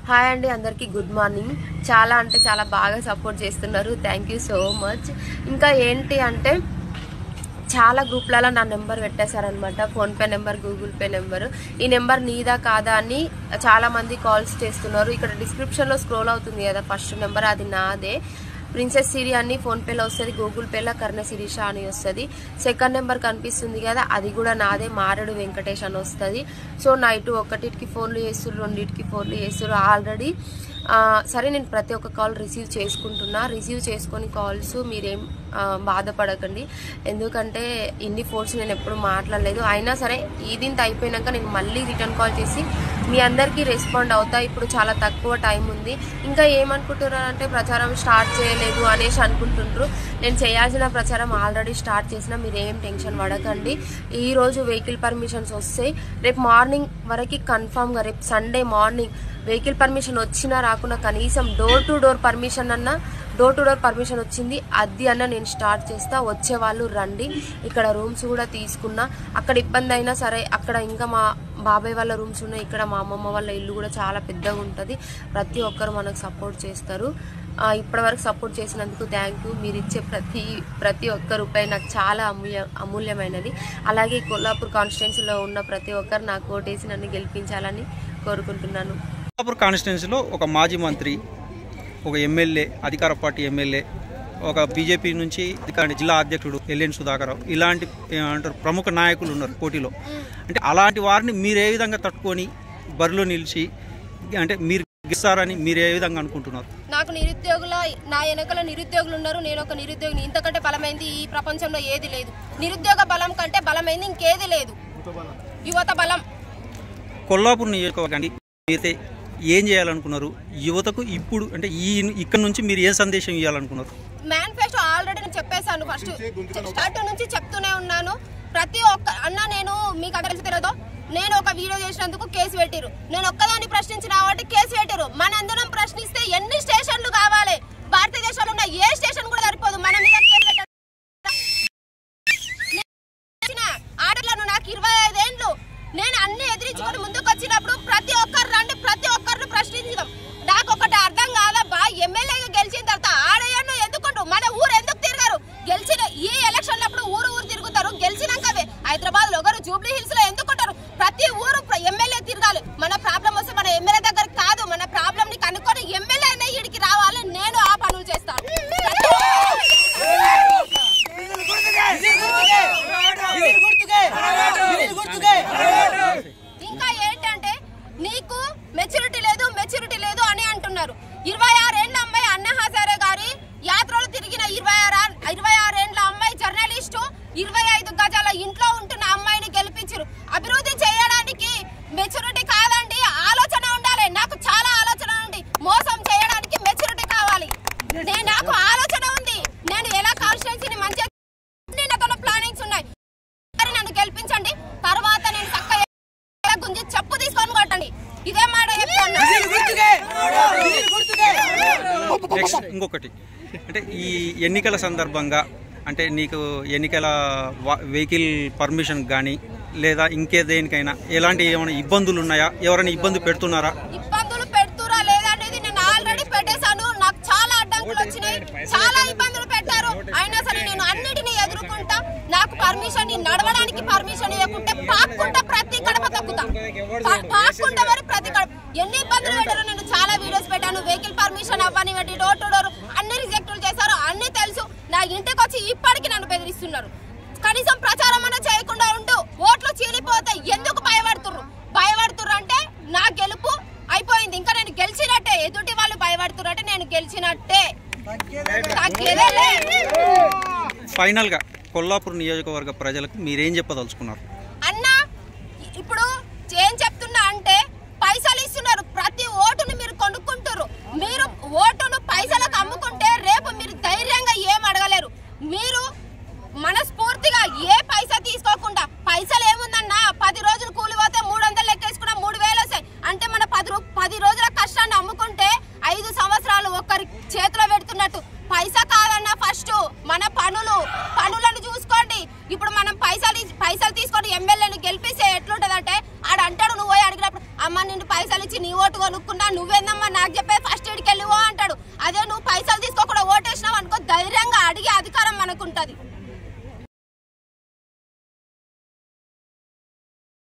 Hi అండి అందరికీ good morning చాలా అంటే చాలా బాగా సపోర్ట్ చేస్తున్నారు థ్యాంక్ యూ సో మచ్ ఇంకా ఏంటి అంటే చాలా గ్రూప్లలో నా నెంబర్ పెట్టేశారనమాట PhonePe number Google Pay number ఈ నెంబర్ నీదా కాదా అని చాలా మంది కాల్స్ చేస్తున్నారు ఇక్కడ డిస్క్రిప్షన్లో స్క్రోల్ అవుతుంది కదా ఫస్ట్ నెంబర్ అది నాదే ప్రిన్సెస్ సిరి అని ఫోన్పేలో వస్తుంది గూగుల్ పేలో కర్ణ శిరీష అని వస్తుంది సెకండ్ నెంబర్ కనిపిస్తుంది కదా అది కూడా నాదే మారడు వెంకటేష్ అని వస్తుంది సో నైట్ ఒకటికి ఫోన్లు చేస్తున్నారు రెండింటికి ఫోన్లు చేస్తున్నారు ఆల్రెడీ ఆ, సరే నేను ప్రతి ఒక్క కాల్ రిసీవ్ చేసుకుంటున్నా రిసీవ్ చేసుకొని కాల్స్ మీరేం ఆ, బాధపడకండి ఎందుకంటే ఇన్ని ఫోన్స్ నేను ఎప్పుడు మాట్లాడలేదు అయినా సరే ఈదింత అయిపోయినాక నేను మళ్ళీ రిటర్న్ కాల్ చేసి మీ అందరికీ రెస్పాండ్ అవుతా ఇప్పుడు చాలా తక్కువ టైం ఉంది ఇంకా ఏమనుకుంటున్నారు అంటే ప్రచారం స్టార్ట్ చేయలేదు అనేసి అనుకుంటుండ్రు నేను చేయాల్సిన ప్రచారం ఆల్రెడీ స్టార్ట్ చేసిన మీరు ఏం టెన్షన్ పడకండి ఈ రోజు వెహికల్ పర్మిషన్స్ వస్తాయి రేపు మార్నింగ్ వరకు కన్ఫామ్గా రేపు సండే మార్నింగ్ వెహికల్ పర్మిషన్ వచ్చినా రాకున్నా కనీసం డోర్ టు డోర్ పర్మిషన్ అన్న డోర్ టు డోర్ పర్మిషన్ వచ్చింది అది అన్న నేను స్టార్ట్ చేస్తా వచ్చే వాళ్ళు రండి ఇక్కడ రూమ్స్ కూడా తీసుకున్నా అక్కడ ఇబ్బంది అయినా సరే అక్కడ ఇంకా మా బాబాయ్ వాళ్ళ రూమ్స్ ఉన్నాయి ఇక్కడ మా అమ్మమ్మ వాళ్ళ ఇల్లు కూడా చాలా పెద్దగా ఉంటుంది ప్రతి ఒక్కరు మనకు సపోర్ట్ చేస్తారు ఆ, ఇప్పటివరకు సపోర్ట్ చేసినందుకు థ్యాంక్ యూ మీరు ఇచ్చే ప్రతి ప్రతి ఒక్క రూపాయి నాకు చాలా అమూల్య అమూల్యమైనది అలాగే కొల్లాపూర్ కాన్స్టిట్యున్సీలో ఉన్న ప్రతి ఒక్కరు నాకు ఓటేసి నన్ను గెలిపించాలని కోరుకుంటున్నాను కొల్లాపూర్ కాన్స్టిట్యున్సీలో ఒక మాజీ మంత్రి ఒక ఎమ్మెల్యే అధికార పార్టీ ఎమ్మెల్యే ఒక బీజేపీ నుంచి అధికారి జిల్లా అధ్యక్షుడు ఎల్ఎన్ సుధాకర్ రావు ఇలాంటి ఏమంటారు ప్రముఖ నాయకులు ఉన్నారు పోటీలో అంటే అలాంటి వారిని మీరు ఏ విధంగా తట్టుకొని బరిలో నిలిచి అంటే మీరు గెలుస్తారని మీరు ఏ విధంగా అనుకుంటున్నారు నాకు నిరుద్యోగుల నా వెనకల నిరుద్యోగులు ఉన్నారు నేను ఒక నిరుద్యోగిని ఇంతకంటే బలమైంది ఈ ప్రపంచంలో ఏది లేదు నిరుద్యోగ బలం కంటే బలమైంది ఇంకేది లేదు యువత బలం కొల్లాపూర్ నియోజకవర్గానికి మీరైతే ఏం చేయాలనుకున్నారు యువతకు ఇప్పుడు అంటే ఈ ఇక్కడ నుంచి మీరు ఏ సందేశం ఇవ్వాలనుకున్నారు మేనిఫెస్టో ఆల్రెడీ నేను చెప్పేశాను ఫస్ట్ స్టార్ట్ నుంచి చెప్తూనే ఉన్నాను ప్రతి ఒక్క అన్న నేను మీకు అక్కడ తెలియదో నేను ఒక వీడియో చేసినందుకు కేసు పెట్టిరు నేను ఒక్కదాన్ని ప్రశ్నించిన కాబట్టి కేసు పెట్టిరు మనందరం ప్రశ్నిస్తే ఎన్ని స్టేషన్లు కావాలి భారతదేశంలో ఉన్న ఏ స్టేషన్ కూడా సరిపోదు మన మీద కేసు పెట్ట వచ్చిన ఆటలను నాకు ఇరవై ఐదేండ్లు నేను అన్ని ఎదిరించుకొని ముందుకు వచ్చినప్పుడు ప్రతి ఒక్కరు రండి ప్రతి ఒక్కరిని ప్రశ్నించుదాం నాకు ఒకటి అర్థం కాదబ్బా ఎమ్మెల్యేగా గెలిచిన తర్వాత ఆడయ్యను ఎందుకుంటూ మన ఊరు ఎందుకు తిరగరు గెలిచిన ఈ ఎలక్షన్ అప్పుడు ఊరు ఊరు తిరుగుతారు గెలిచినాకవే హైదరాబాద్ లో ఒకరు జూబ్లీ హిల్స్ లో ఎందుకుంటారు ప్రతి ఊరు ప్ర- ఎమ్మెల్యే తిరగాలి మన ప్రాబ్లం వస్తే మన ఎమ్మెల్యే దగ్గర కాదు మన ప్రాబ్లం ని కనుక్కొని ఎమ్మెల్యే అనే ఈడికి రావాలి నేను ఆ పనులు చేస్తాను ఇంకా ఏంటంటే నీకు మెచ్యూరిటీ లేదు మెచ్యూరిటీ లేదు అని అంటున్నారు ఇరవై ఆరేళ్ల అమ్మాయి అన్న హజారే గారి యాత్రలు తిరిగిన ఇరవై ఆరు ఇరవై ఆరేళ్ల అమ్మాయి జర్నలిస్టు ఇరవై ఐదు గజాల ఇంట్లో ఉంటున్న అమ్మాయిని గెలిపించారు అభివృద్ధి చేయడానికి మెచ్యూరిటీ కాదండి ఆలోచన ఉండాలి నాకు చాలా ఆలోచన ఉంది మోసం చేయడానికి మెచ్యూరిటీ కావాలి నేను నాకు ఆలోచన ఉంది నేను ఎలా కాన్స్టిట్యున్సీని మంచిగా నాతో ప్లానింగ్స్ ఉన్నాయి సరే నన్ను గెలిపించండి తర్వాత నేను చక్కగా గుంజి చెప్పు తీసుకొని కొట్టండి ఇదే మాట చెప్తాను నెక్స్ట్ ఇంకొకటి అంటే ఈ ఎన్నికల సందర్భంగా అంటే నీకు ఎన్నికల వా- వెహికల్ పర్మిషన్ కానీ లేదా ఇంకే దేనికైనా ఎలాంటి ఏమైనా ఇబ్బందులు ఉన్నాయా ఎవరైనా ఇబ్బంది పెడుతున్నారా ఇబ్బందులు పెడుతురా లేదనేది నేను ఆల్రెడీ పెట్టేశాను నాకు చాలా అడ్డంకులు వచ్చినాయి చాలా ఇబ్బందులు పెట్టారు అయినా సరే నేను అన్నిటిని ఎదుర్కొంటా నాకు పర్మిషన్ నడవడానికి పర్మిషన్ ఇవ్వకుంటే పాక్కుంటా ప్రతి గడప తగ్గుతా పా- పాక్కుంటా మరి ప్రతి గడప ఎన్ని ఇబ్బందులు పెట్టారో నేను చాలా వీడియోస్ పెట్టాను వెహికల్ పర్మిషన్ అవ్వని బట్టి డోర్ టు డోర్ అన్ని రిజెక్టులు చేశారు అన్ని తెలుసు నా ఇంటికి వచ్చి ఇప్పటికి నన్ను బెదిరిస్తున్నారు కనీసం ప్రచారం అన్న చేయకుండా ఉంటూ ఓట్లు చీలిపోతాయి ఎందుకు భయపడుతుర్రు భయపడుతుర్రు అంటే నా గెలుపు అయిపోయింది ఇంకా నేను గెలిచినట్టే ఎదుటి వాళ్ళు భయపడుతుర్రు అంటే నేను గెలిచినట్టే తగ్గేదే లే. ఫైనల్గా కొల్లాపూర్ నియోజకవర్గ ప్రజలకు మీరేం చెప్పదలుచుకున్నారు అన్న ఇప్పుడు ఏం చెప్తున్నా అంటే పైసలు ఇస్తున్నారు ప్రతి ఓటుని మీరు కొనుక్కుంటారు మీరు ఓటును పైసలకు అమ్ముకుంటే రేపు మీరు ధైర్యంగా ఏం అడగలేరు మీరు మనస్ఫూర్తిగా ఏ పైసా తీసుకోకుండా పైసలు ఏముందన్నా పది రోజులు కూలి పోతే మూడు వందలు లెక్కేసుకున్న మూడు వేలు వస్తాయి అంటే మన పది రూ- పది రోజుల కష్టాన్ని అమ్ముకుంటే ఐదు సంవత్సరాలు ఒక్కరి చేతిలో పెడుతున్నట్టు పైసా కాదన్నా ఫస్ట్ మన పనులు పనులను చూసుకోండి ఇప్పుడు మనం పైసలు ఇ- పైసలు తీసుకొని ఎమ్మెల్యేని గెలిపిస్తే ఎట్లుంటదంటే ఆడ అంటాడు నువ్వు పోయి అడిగినప్పుడు అమ్మ నిన్ను పైసలు ఇచ్చి నీ ఓటు కొనుక్కున్నా నువ్వేందమ్మా నాకు చెప్పే ఫస్ట్ ఎయిడ్కి వెళ్ళివో అంటాడు అదే నువ్వు పైసలు తీసుకోకుండా ఓటేసినావు అనుకో ధైర్యంగా అడిగే అధికారం మనకుంటది